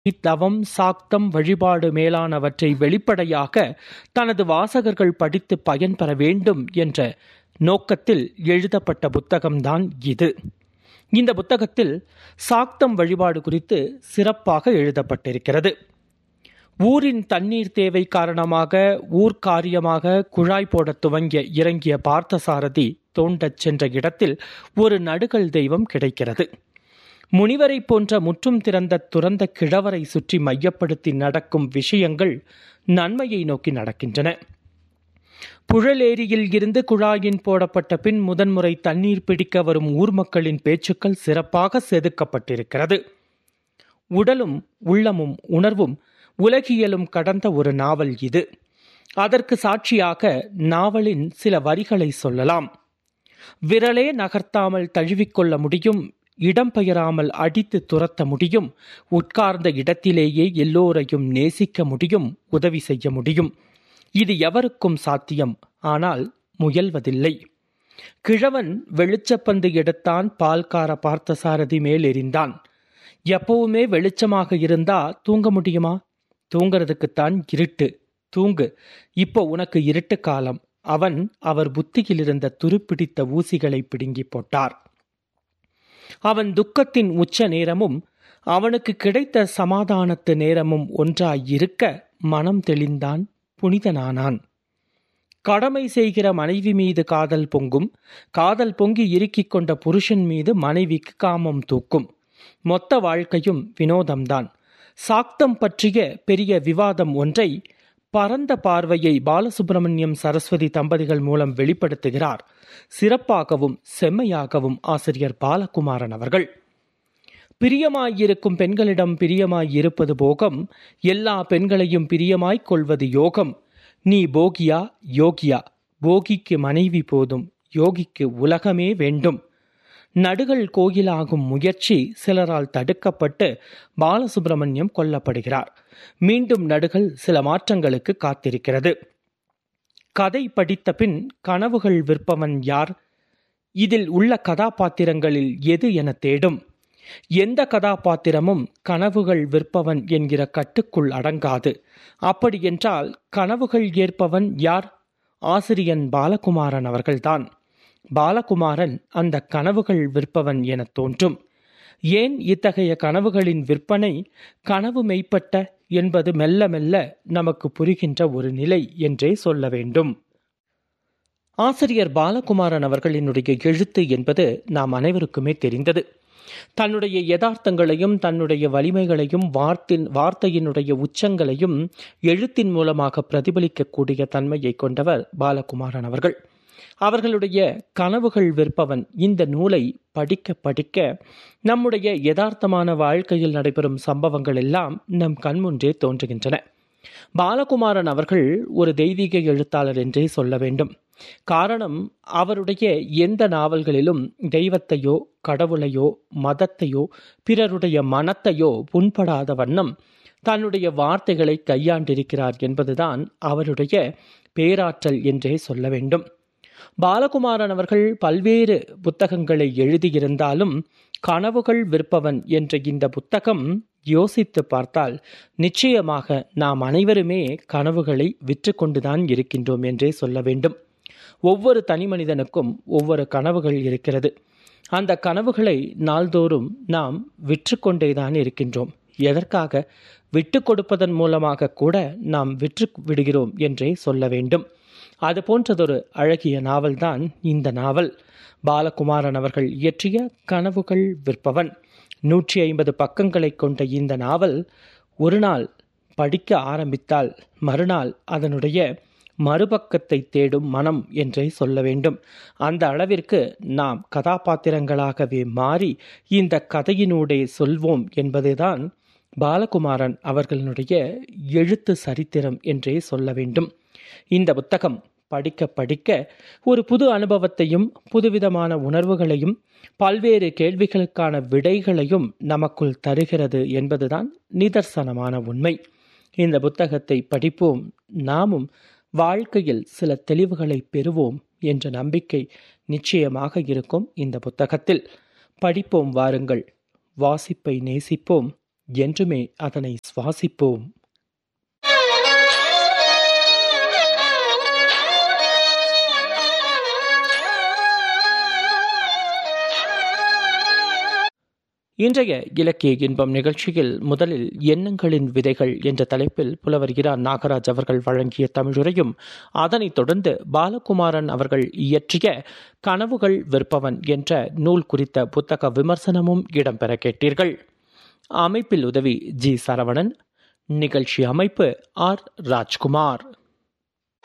தவம் சாக்தம் வழிபாடு மேலானவற்றை வெளிப்படையாக தனது வாசகர்கள் படித்து பயன்பெற வேண்டும் என்ற நோக்கத்தில் எழுதப்பட்ட புத்தகம்தான் இது இந்த புத்தகத்தில் சாக்தம் வழிபாடு குறித்து சிறப்பாக எழுதப்பட்டிருக்கிறது ஊரின் தண்ணீர் தேவை காரணமாக ஊர்க்காரியமாக குழாய் போட துவங்கிய இறங்கிய பார்த்தசாரதி தோண்டச் சென்ற இடத்தில் ஒரு நடுகள் தெய்வம் கிடைக்கிறது முனிவரை போன்ற முற்றும் திறந்த துறந்த கிழவரை சுற்றி மையப்படுத்தி நடக்கும் விஷயங்கள் நன்மையை நோக்கி நடக்கின்றன புழலேரியில் இருந்து குழாயின் போடப்பட்ட பின் முதன்முறை தண்ணீர் பிடிக்க வரும் ஊர் மக்களின் பேச்சுக்கள் சிறப்பாக செதுக்கப்பட்டிருக்கிறது உடலும் உள்ளமும் உணர்வும் உலகியலும் கடந்த ஒரு நாவல் இது அதற்கு சாட்சியாக நாவலின் சில வரிகளை சொல்லலாம் விரலே நகர்த்தாமல் தழுவிக்கொள்ள முடியும் இடம் பெயராமல் அடித்து துரத்த முடியும் உட்கார்ந்த இடத்திலேயே எல்லோரையும் நேசிக்க முடியும் உதவி செய்ய முடியும் இது எவருக்கும் சாத்தியம் ஆனால் முயல்வதில்லை கிழவன் வெளிச்சப்பந்து எடுத்தான் பால்கார பார்த்தசாரதி மேல் எறிந்தான் எப்பவுமே வெளிச்சமாக இருந்தா தூங்க முடியுமா தூங்கிறதுக்குத்தான் இருட்டு தூங்கு இப்போ உனக்கு இருட்டு காலம் அவன் அவர் புத்தியில் இருந்த துருப்பிடித்த ஊசிகளை பிடுங்கி போட்டார் அவன் துக்கத்தின் உச்ச நேரமும் அவனுக்கு கிடைத்த சமாதானத்து நேரமும் ஒன்றாயிருக்க மனம் தெளிந்தான் புனிதனானான் கடமை செய்கிற மனைவி மீது காதல் பொங்கும் காதல் பொங்கி இறுக்கிக் கொண்ட புருஷன் மீது மனைவிக்கு காமம் தூக்கும் மொத்த வாழ்க்கையும் வினோதம்தான் சாக்தம் பற்றிய பெரிய விவாதம் ஒன்றை பரந்த பார்வையை பாலசுப்பிரமணியம் சரஸ்வதி தம்பதிகள் மூலம் வெளிப்படுத்துகிறார் சிறப்பாகவும் செம்மையாகவும் ஆசிரியர் பாலகுமாரன் அவர்கள் பிரியமாயிருக்கும் பெண்களிடம் பிரியமாயிருப்பது போகம் எல்லா பெண்களையும் பிரியமாய்க் கொள்வது யோகம் நீ போகியா யோகியா போகிக்கு மனைவி போதும் யோகிக்கு உலகமே வேண்டும் நடுகள் கோயிலாகும் முயற்சி சிலரால் தடுக்கப்பட்டு பாலசுப்பிரமணியம் கொல்லப்படுகிறார் மீண்டும் நடுகள் சில மாற்றங்களுக்கு காத்திருக்கிறது கதை படித்த பின் கனவுகள் விற்பவன் யார் இதில் உள்ள கதாபாத்திரங்களில் எது என தேடும் எந்த கதாபாத்திரமும் கனவுகள் விற்பவன் என்கிற கட்டுக்குள் அடங்காது அப்படியென்றால் கனவுகள் ஏற்பவன் யார் ஆசிரியன் பாலகுமாரன் அவர்கள்தான் பாலகுமாரன் அந்த கனவுகள் விற்பவன் என தோன்றும் ஏன் இத்தகைய கனவுகளின் விற்பனை கனவு மெய்ப்பட்ட என்பது மெல்ல மெல்ல நமக்கு புரிகின்ற ஒரு நிலை என்றே சொல்ல வேண்டும் ஆசிரியர் பாலகுமாரன் அவர்களினுடைய எழுத்து என்பது நாம் அனைவருக்குமே தெரிந்தது தன்னுடைய யதார்த்தங்களையும் தன்னுடைய வலிமைகளையும் வார்த்தின் வார்த்தையினுடைய உச்சங்களையும் எழுத்தின் மூலமாக பிரதிபலிக்கக்கூடிய தன்மையை கொண்டவர் பாலகுமாரன் அவர்கள் அவர்களுடைய கனவுகள் விற்பவன் இந்த நூலை படிக்க படிக்க நம்முடைய யதார்த்தமான வாழ்க்கையில் நடைபெறும் சம்பவங்கள் எல்லாம் நம் கண்முன்றே தோன்றுகின்றன பாலகுமாரன் அவர்கள் ஒரு தெய்வீக எழுத்தாளர் என்றே சொல்ல வேண்டும் காரணம் அவருடைய எந்த நாவல்களிலும் தெய்வத்தையோ கடவுளையோ மதத்தையோ பிறருடைய மனத்தையோ புண்படாத வண்ணம் தன்னுடைய வார்த்தைகளை கையாண்டிருக்கிறார் என்பதுதான் அவருடைய பேராற்றல் என்றே சொல்ல வேண்டும் பாலகுமாரன் அவர்கள் பல்வேறு புத்தகங்களை எழுதியிருந்தாலும் கனவுகள் விற்பவன் என்ற இந்த புத்தகம் யோசித்து பார்த்தால் நிச்சயமாக நாம் அனைவருமே கனவுகளை விற்று கொண்டுதான் இருக்கின்றோம் என்றே சொல்ல வேண்டும் ஒவ்வொரு தனி மனிதனுக்கும் ஒவ்வொரு கனவுகள் இருக்கிறது அந்த கனவுகளை நாள்தோறும் நாம் விற்று கொண்டேதான் இருக்கின்றோம் எதற்காக விட்டு கொடுப்பதன் மூலமாக கூட நாம் விற்று விடுகிறோம் என்றே சொல்ல வேண்டும் அது போன்றதொரு அழகிய நாவல்தான் இந்த நாவல் பாலகுமாரன் அவர்கள் இயற்றிய கனவுகள் விற்பவன் நூற்றி ஐம்பது பக்கங்களை கொண்ட இந்த நாவல் ஒரு நாள் படிக்க ஆரம்பித்தால் மறுநாள் அதனுடைய மறுபக்கத்தை தேடும் மனம் என்றே சொல்ல வேண்டும் அந்த அளவிற்கு நாம் கதாபாத்திரங்களாகவே மாறி இந்த கதையினூடே சொல்வோம் என்பதுதான் பாலகுமாரன் அவர்களுடைய எழுத்து சரித்திரம் என்றே சொல்ல வேண்டும் இந்த புத்தகம் படிக்க படிக்க ஒரு புது அனுபவத்தையும் புதுவிதமான உணர்வுகளையும் பல்வேறு கேள்விகளுக்கான விடைகளையும் நமக்குள் தருகிறது என்பதுதான் நிதர்சனமான உண்மை இந்த புத்தகத்தை படிப்போம் நாமும் வாழ்க்கையில் சில தெளிவுகளை பெறுவோம் என்ற நம்பிக்கை நிச்சயமாக இருக்கும் இந்த புத்தகத்தில் படிப்போம் வாருங்கள் வாசிப்பை நேசிப்போம் என்றுமே அதனை சுவாசிப்போம் இன்றைய இலக்கிய இன்பம் நிகழ்ச்சியில் முதலில் எண்ணங்களின் விதைகள் என்ற தலைப்பில் புலவர் இரா நாகராஜ் அவர்கள் வழங்கிய தமிழுரையும் அதனைத் தொடர்ந்து பாலகுமாரன் அவர்கள் இயற்றிய கனவுகள் விற்பவன் என்ற நூல் குறித்த புத்தக விமர்சனமும் இடம்பெற கேட்டீர்கள் அமைப்பில் உதவி ஜி சரவணன் நிகழ்ச்சி அமைப்பு ஆர் ராஜ்குமார்